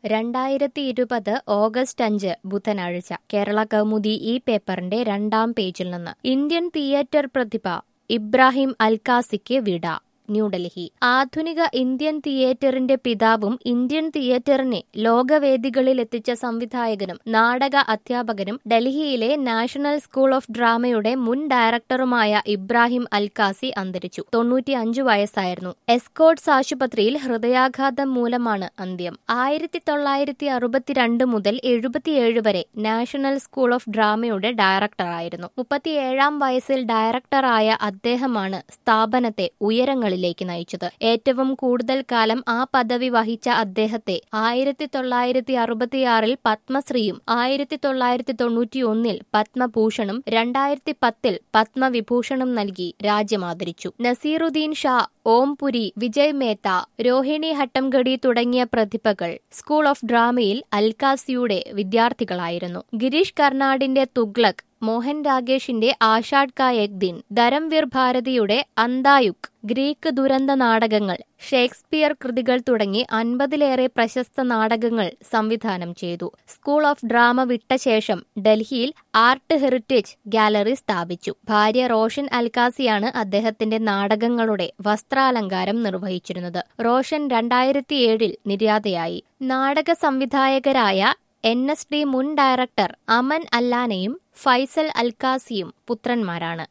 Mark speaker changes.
Speaker 1: രണ്ടായിരത്തി ഇരുപത് ഓഗസ്റ്റ് അഞ്ച് ബുധനാഴ്ച കേരള കൗമുദി ഈ പേപ്പറിന്റെ രണ്ടാം പേജിൽ നിന്ന് ഇന്ത്യൻ തിയേറ്റർ പ്രതിഭ ഇബ്രാഹിം അൽക്കാസിക്ക് വിട ന്യൂഡൽഹി ആധുനിക ഇന്ത്യൻ തിയേറ്ററിന്റെ പിതാവും ഇന്ത്യൻ തിയേറ്ററിനെ ലോകവേദികളിൽ എത്തിച്ച സംവിധായകനും നാടക അധ്യാപകനും ഡൽഹിയിലെ നാഷണൽ സ്കൂൾ ഓഫ് ഡ്രാമയുടെ മുൻ ഡയറക്ടറുമായ ഇബ്രാഹിം അൽക്കാസി അന്തരിച്ചു തൊണ്ണൂറ്റിയഞ്ചു വയസ്സായിരുന്നു എസ്കോട്ട്സ് ആശുപത്രിയിൽ ഹൃദയാഘാതം മൂലമാണ് അന്ത്യം ആയിരത്തി തൊള്ളായിരത്തി അറുപത്തിരണ്ട് മുതൽ എഴുപത്തിയേഴ് വരെ നാഷണൽ സ്കൂൾ ഓഫ് ഡ്രാമയുടെ ഡയറക്ടറായിരുന്നു മുപ്പത്തിയേഴാം വയസ്സിൽ ഡയറക്ടറായ അദ്ദേഹമാണ് സ്ഥാപനത്തെ ഉയരങ്ങളിൽ ിലേക്ക് നയിച്ചത് ഏറ്റവും കൂടുതൽ കാലം ആ പദവി വഹിച്ച അദ്ദേഹത്തെ ആയിരത്തി തൊള്ളായിരത്തി അറുപത്തിയാറിൽ പത്മശ്രീയും ആയിരത്തി തൊള്ളായിരത്തി തൊണ്ണൂറ്റിയൊന്നിൽ പത്മഭൂഷണും രണ്ടായിരത്തി പത്തിൽ പത്മവിഭൂഷണും നൽകി രാജ്യം ആദരിച്ചു നസീറുദ്ദീൻ ഷാ ഓംപുരി വിജയ് മേത്ത രോഹിണി ഹട്ടംഗഡി തുടങ്ങിയ പ്രതിഭകൾ സ്കൂൾ ഓഫ് ഡ്രാമയിൽ അൽക്കാസിയുടെ വിദ്യാർത്ഥികളായിരുന്നു ഗിരീഷ് കർണാടിന്റെ തുഗ്ലക് മോഹൻ രാഗേഷിന്റെ ആഷാഡ് കാ എക് ദിൻ ധരംവീർ ഭാരതിയുടെ അന്തായുക് ഗ്രീക്ക് ദുരന്ത നാടകങ്ങൾ ഷേക്സ്പിയർ കൃതികൾ തുടങ്ങി അൻപതിലേറെ പ്രശസ്ത നാടകങ്ങൾ സംവിധാനം ചെയ്തു സ്കൂൾ ഓഫ് ഡ്രാമ വിട്ട ശേഷം ഡൽഹിയിൽ ആർട്ട് ഹെറിറ്റേജ് ഗാലറി സ്ഥാപിച്ചു ഭാര്യ റോഷൻ അൽക്കാസിയാണ് അദ്ദേഹത്തിന്റെ നാടകങ്ങളുടെ വസ്ത്രാലങ്കാരം നിർവഹിച്ചിരുന്നത് റോഷൻ രണ്ടായിരത്തിയേഴിൽ നിര്യാതയായി നാടക സംവിധായകരായ എൻ എസ് ഡി മുൻ ഡയറക്ടർ അമൻ അല്ലാനയും ഫൈസൽ അൽക്കാസിയും പുത്രന്മാരാണ്